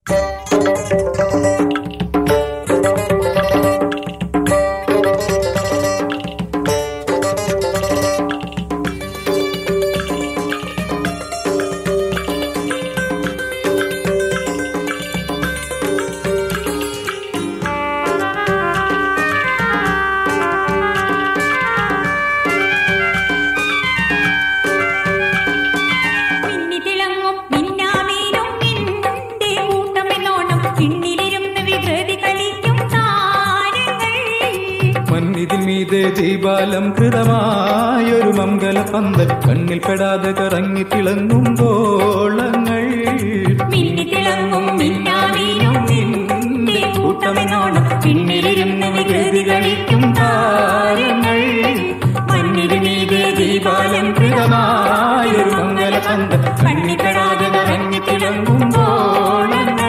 മിന്നി തിളങ്ങും മിന്നാമീനും നിന്റെ കൂട്ടമെന്നോണം പിന്നിലിരുന്ന് വികൃതി കളിക്കും താരങ്ങൾ മന്നിതിൽ മീതെ ദീപാലം കൃതമായൊരു മംഗല പന്തൽ കണ്ണിൽ പെടാതെ കറങ്ങി തിളങ്ങും ഗോളങ്ങൾ മിന്നി തിളങ്ങും മിന്നാമീനും നിന്റെ കൂട്ടമെന്നോണം പിന്നിലിരുന്ന് വികൃതി കളിക്കും താരങ്ങൾ മണ്ണിന് മീതെ ദീപാലം കൃതമായൊരു മംഗല പന്തൽ കണ്ണിൽ പെടാതെ കറങ്ങി തിളങ്ങും ഗോളങ്ങൾ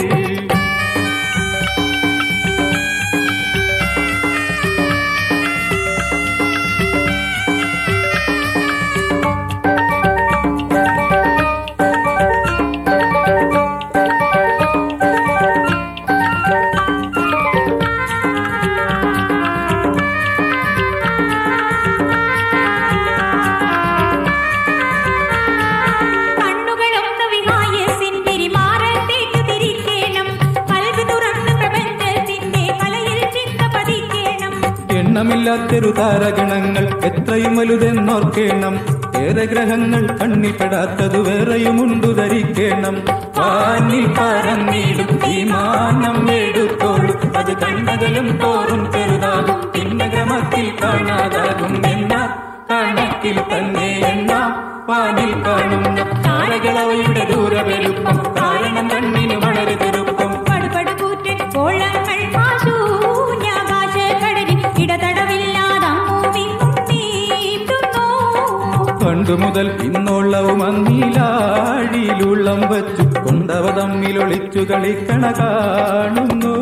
കണ്ണുകളൊന്ന് വിഹായസിന്റെ മാറത്തേക്ക് തിരിക്കേണം കൽവ് തുറന്ന് പ്രപഞ്ചത്തിന്റെ കലയിൽ ചിന്ത പതിക്കേണം എണ്ണമില്ലാത്തൊരു താരഗണങ്ങൾ എത്രയും വലുതെന്നോർക്കേണം ഏറെ ഗ്രഹങ്ങൾ കണ്ണിപ്പെടാത്തതു വേറെയുമുണ്ടു ധരിക്കേണം വാനിൽ പറന്നിടും വിമാനം എടുത്തോളും അത് കണ്ണകലും തോറും ചെറുതാകും പിന്നെ ക്രമത്തിൽ കാണാതാകും എന്ന കണക്കിൽ തന്നെ എണ്ണ വാനിൽ കാണുന്ന താരകളവയുടെ ദൂരവലുപ്പം കാരണം കണ്ണിന് വളരെ ചെറുപ്പം പടുപടുകൂറ്റൻ കോളങ്ങൾ ആശൂന്യാകാശക്കടലിൽ ഇടതടവില്ലാതങ്ങുമിങ്ങും നീന്തുന്നു. പണ്ടു മുതൽ ഇന്നോളവും അങ്ങിലാടിയിലുള്ളം വച്ചു കൊണ്ടവ തമ്മിലൊളിച്ചു കളിക്കണ കാണുന്നു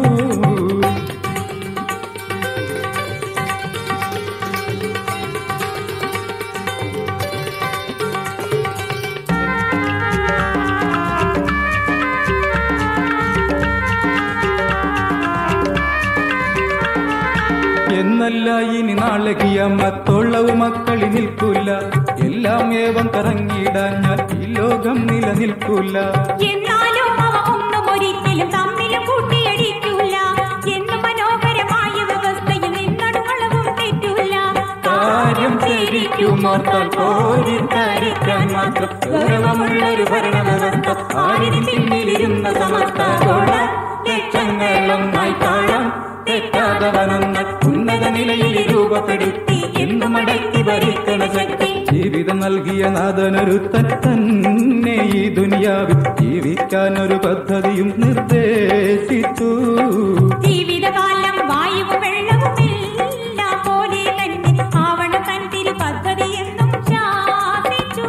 എന്നല്ല ഇനി നാളെ കിയാമത്തോളവും മക്കളി നിൽക്കൂല എല്ലാം ഏവം കറങ്ങിയിടാൻ ഞാൻ ഈ ലോകം നിലനിൽക്കൂല എന്നാലും അവ ഒന്നും ഒരിക്കലും തമ്മിലും കൂട്ടിയടിക്കൂല എന്നും മനോഹരമായ വ്യവസ്ഥയിൽ നിന്നടുകളവും തെറ്റൂല കാര്യം ശരിക്കുമോർത്താൽ പോരി തരിക്കാൻ മാത്രം ഗൗരവമുള്ളൊരു ഭരണവ്യവസ്ഥ ആരിന് പിന്നിലിരുന്ന സമസ്തോള ലക്ഷങ്ങളൊന്നായി താഴാം തെറ്റാതവനൊന്ന ഉന്നത നിലയിൽ രൂപപ്പെടുത്തി എന്നും അടക്കി ഭരിക്കണ ശക്തി ജീവിതം നൽകിയ നാഥനൊരുത്തൻ തന്നെ ഈ ദുനിയാവിൽ ജീവിക്കാൻ ഒരു പദ്ധതിയും നിർദ്ദേശിച്ചു ജീവിതകാലം വായുവും വെള്ളവും എല്ലാം പോലെ തന്നെ ആവണം തൻ തിരു പദ്ധതി എന്നും ശാസിച്ചു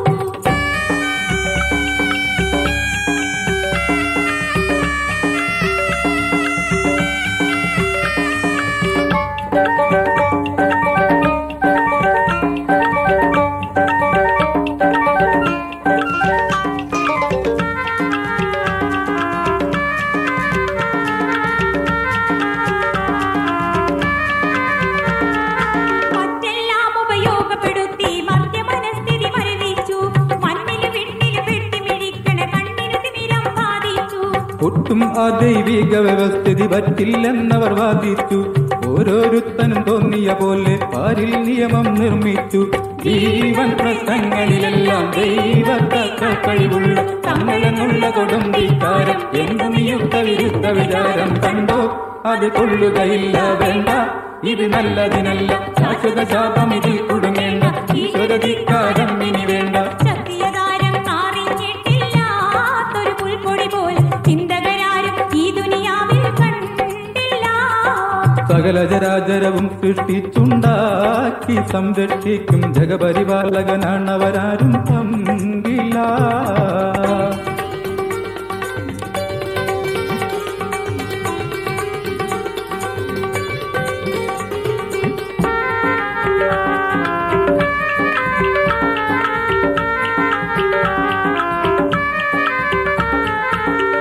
മറ്റെല്ലാം ഉപയോഗപ്പെടുത്തി മദ്യമനസ്ഥിതി മരവിച്ചു മണ്ണില് വിണ്ണില് വെട്ടിമിഴിക്കണ കണ്ണിന് തിമിരം ബാധിച്ചു ഒട്ടും ആ ദൈവിക വ്യവസ്ഥിതി പറ്റില്ലെന്നവർ വാദിച്ചു ഓരോരുത്തനും തോന്നിയ പോലെ പാരിൽ നിയമം നിർമ്മിച്ചു ജീവൻ പ്രശ്നങ്ങളിലെല്ലാം ദൈവത്തക്ക കഴിവുള്ള തങ്ങളെന്നുള്ള കൊടുമ്പിക്കാരം എന്നും യുദ്ധ വിരുദ്ധ വിചാരം കണ്ടോ അത് കൊള്ളുകയില്ല വേണ്ട ഇത് നല്ലതിനല്ല ശാശ്വത ശാപം ഇതിൽ കുടുങ്ങേണ്ട ഈശ്വരധിക്കാരം ഇനി വേണ്ട സത്യതാരം അറിഞ്ഞിട്ടില്ലാത്തൊരു പുൽപ്പൊടി പോൽ ചിന്തകരാരും ഈ ദുനിയാവിൽ കണ്ടില്ല സകല ജരാചരവും സൃഷ്ടിച്ചുണ്ടാക്കി സംരക്ഷിക്കും ജഗപരിപാലകനാണവരാരും പങ്കില്ല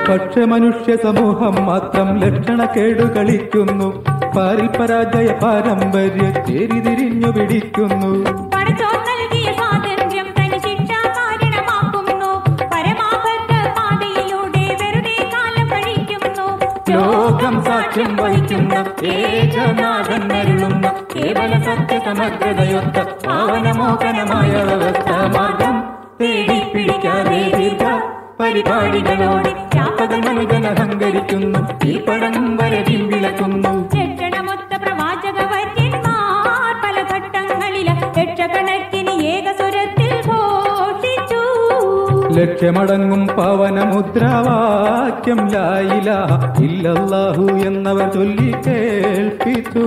പക്ഷെ മനുഷ്യ സമൂഹം മാത്രം ലക്ഷണക്കേടു കളിക്കുന്നു പാരിൽ പരാജയ പാരമ്പര്യ ചേരിതിരിഞ്ഞു പിടിക്കുന്നു പടച്ചോൻ നൽകിയ സ്വാതന്ത്ര്യം തനി ശിക്ഷ കാരണമാക്കുന്നു പരമാബദ്ധ പാതയിലൂടെ വെറുതെ കാലം കഴിക്കുന്നു ലോകം സാക്ഷ്യം വഹിക്കുന്ന ഏകനാഥൻ അരുളുന്ന കേവല സത്യസമഗ്രതയൊത്ത പാവനമോഹനമായ വ്യവസ്ഥ മാർഗം തേടി പിടിക്കാതെ ദീർഘ പരിപാടികളോടെ ചാപ്പകൾ മനുജൻ അഹങ്കരിക്കുന്നു ഈ പടം വരവിൽ വിളക്കുന്നു രക്ഷണമൊത്ത പ്രവാചക വര്യന്മാർ പല ഘട്ടങ്ങളില് ലക്ഷക്കണക്കിന് ഏകസ്വരത്തിൽ ഘോഷിച്ചു ലക്ഷ്യമടങ്ങും പവന മുദ്രാവാക്യം ലായില ഇല്ലല്ലാഹു എന്നവർ ചൊല്ലി കേൾപ്പിച്ചു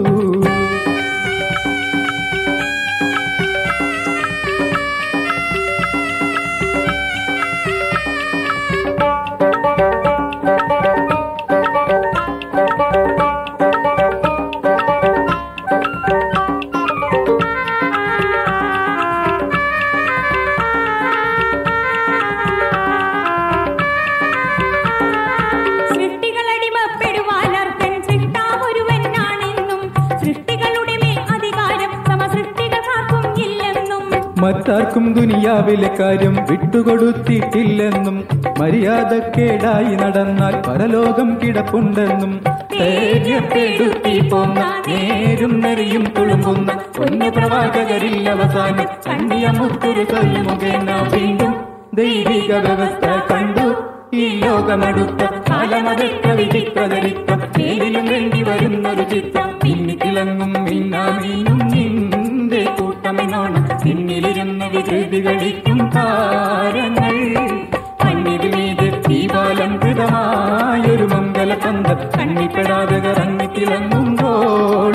സൃഷ്ടികൾ അടിമപ്പെടുവാനർഹൻ സൃഷ്ടാവൊരുവനാണെന്നും സൃഷ്ടികളുടെ മേൽ അധികാരം സമസൃഷ്ടികൾക്കാർക്കും ഇല്ലെന്നും മറ്റാർക്കും ദുനിയാവിലെ കാര്യം വിട്ടുകൊടുത്തിട്ടില്ലെന്നും മര്യാദക്കേടായി നടന്നാൽ പരലോകം കിടപ്പുണ്ടെന്നും ധൈര്യപ്പെടുത്തി പോന്ന നേരും നെറിയും തുളുമ്പുന്ന ഒന്ന് പ്രവാചകരിൽ അവസാനം കണ്ണിയ മുത്തൊരു കല്ല് മുഖേന വീണ്ടും ദൈവിക വ്യവസ്ഥ കണ്ടു ഈ ലോകമടുത്ത കാലമതെത്ര വിചിത്രചരിത്ര നേരിലും വേണ്ടി വരുന്നൊരു ചിത്രം പിന്നിത്തിളങ്ങും മിന്നാമീനും നിന്റെ കൂട്ടമെന്നോണം പിന്നിലിരുന്ന് വികൃതി കളിക്കും താരങ്ങൾ കണ്ണിന് മീത് ദീപാലംകൃതമായൊരു മംഗലപന്തം കണ്ണിപ്പെടാതെ കറങ്ങി തിളങ്ങുമ്പോൾ